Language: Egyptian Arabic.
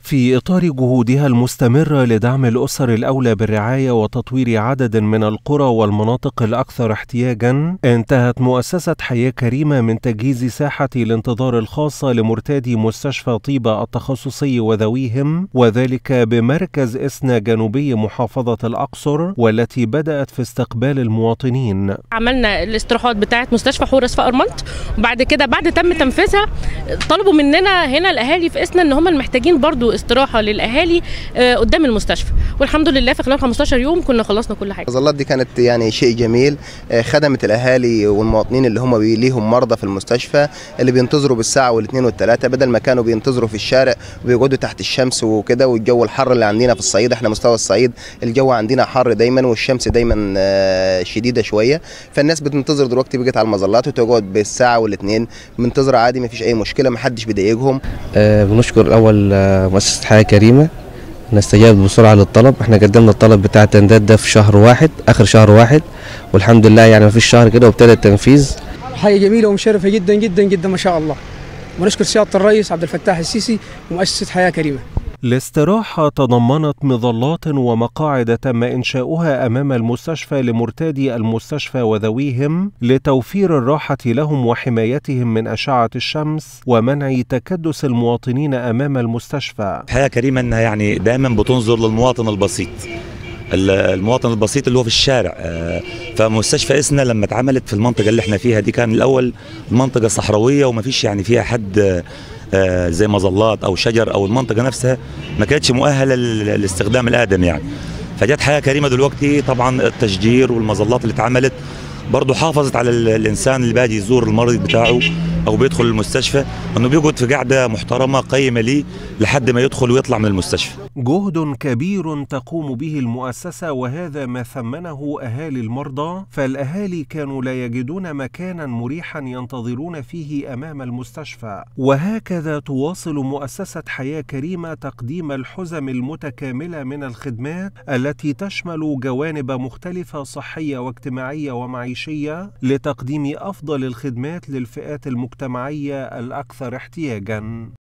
في إطار جهودها المستمرة لدعم الأسر الأولى بالرعاية وتطوير عدد من القرى والمناطق الأكثر احتياجًا، انتهت مؤسسة حياة كريمة من تجهيز ساحة الانتظار الخاصة لمرتادي مستشفى طيبة التخصصي وذويهم، وذلك بمركز إسنا جنوبي محافظة الأقصر، والتي بدأت في استقبال المواطنين. عملنا الاستراحات بتاعة مستشفى حورس في أرمنت، وبعد كده بعد تم تنفيذها طلبوا مننا هنا الأهالي في إسنا إن هم المحتاجين برضو استراحه للاهالي قدام المستشفى والحمد لله في خلال 15 يوم كنا خلصنا كل حاجه المظلات دي كانت يعني شيء جميل خدمت الاهالي والمواطنين اللي هم ليهم مرضى في المستشفى اللي بينتظروا بالساعه والاثنين والثلاثه بدل ما كانوا بينتظروا في الشارع وبيقعدوا تحت الشمس وكده والجو الحر اللي عندنا في الصعيد احنا مستوى الصعيد الجو عندنا حر دايما والشمس دايما شديده شويه فالناس بتنتظر دلوقتي بقت على المظلات وتقعد بالساعه والاثنين منتظره عادي ما فيش اي مشكله ما حدش بيضايقهم أه بنشكر الاول مؤسسة حياة كريمة انها استجابت بسرعة للطلب احنا قدمنا الطلب بتاع التندات ده في شهر واحد اخر شهر واحد والحمد لله يعني ما فيش شهر كده وابتدى التنفيذ حاجة جميلة ومشرفة جدا جدا جدا ما شاء الله ونشكر سيادة الرئيس عبد الفتاح السيسي ومؤسسة حياة كريمة الاستراحة تضمنت مظلات ومقاعد تم إنشاؤها أمام المستشفى لمرتادي المستشفى وذويهم لتوفير الراحة لهم وحمايتهم من أشعة الشمس ومنع تكدس المواطنين أمام المستشفى. حياة كريمة أنها يعني دائما بتنظر للمواطن البسيط. المواطن البسيط اللي هو في الشارع فمستشفى اسنا لما اتعملت في المنطقه اللي احنا فيها دي كان الاول منطقه صحراويه وما فيش يعني فيها حد زي مظلات او شجر او المنطقه نفسها ما كانتش مؤهله لاستخدام الادم يعني فجت حياه كريمه دلوقتي طبعا التشجير والمظلات اللي اتعملت برضه حافظت على الانسان اللي باجي يزور المريض بتاعه او بيدخل المستشفى انه بيقعد في قاعده محترمه قيمه ليه لحد ما يدخل ويطلع من المستشفى. جهد كبير تقوم به المؤسسه وهذا ما ثمنه اهالي المرضى، فالاهالي كانوا لا يجدون مكانا مريحا ينتظرون فيه امام المستشفى، وهكذا تواصل مؤسسه حياه كريمه تقديم الحزم المتكامله من الخدمات التي تشمل جوانب مختلفه صحيه واجتماعيه ومعيشيه لتقديم افضل الخدمات للفئات المجتمعيه الاكثر احتياجا